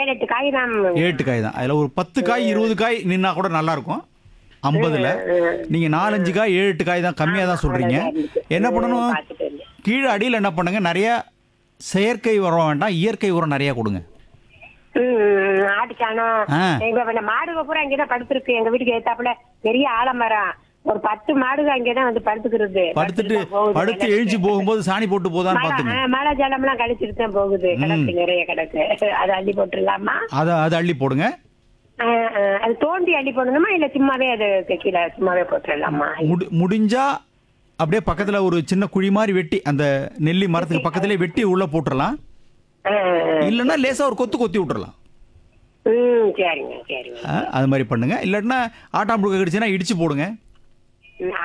ஏழு எட்டு காய் தான் ஏட்டு காய் தான் அதில் ஒரு பத்து காய் இருபது காய் நின்னா கூட நல்லா இருக்கும் ஐம்பதுல நீங்கள் நாலஞ்சு காய் ஏழு எட்டு காய் தான் கம்மியாக தான் சொல்கிறீங்க என்ன பண்ணணும் பார்த்துட்டு இருந்தேன். கீழே அடியில் என்ன பண்ணுங்க நிறைய செயற்கை உரம் வேண்டாம் இயற்கை உரம் நிறைய கொடுங்க ம், ம், ஆட்டுச்சாணம் ஆ. எங்க இந்த மாடுக பூரா அங்கேதான் படுத்திருக்கு எங்க வீட்டுக்கு ஏத்தாப்புல பெரிய ஆலமரம் ஒரு பத்து மாடுக அங்கேதான் வந்து படுத்துக்கிறது படுத்துட்டு படுத்துட்டு போகுது. படுத்து எழுச்சி போகும்போது சாணி போட்டு போதான்னு மழை பார்த்துங்க ஆ, மழை ஜலம் எல்லாம் கழிச்சிட்டு தான் போகுது கிடக்கு நிறைய கிடக்கு அதை அள்ளி போட்டுடலாமா அதை அதை அள்ளி போடுங்க ஆ, ஆ, அது தோண்டி அள்ளி போடணுமா இல்ல சும்மாவே அது கீழே சும்மாவே போட்டுடலாமா முடி முடிஞ்சா அப்படியே பக்கத்தில் ஒரு சின்ன குழி மாதிரி வெட்டி அந்த நெல்லி மரத்துக்கு பக்கத்துலேயே வெட்டி உள்ளே போட்டுடலாம் ஆ, ஆ. இல்லைன்னா லேசாக ஒரு கொத்து கொத்தி விட்டுறலாம் ம் சரிங்க சரிங்க ஆ, அது மாதிரி பண்ணுங்க இல்லாட்டினா ஆட்டாம்புழுக்க கிடச்சுன்னா இடிச்சு போடுங்க ம்,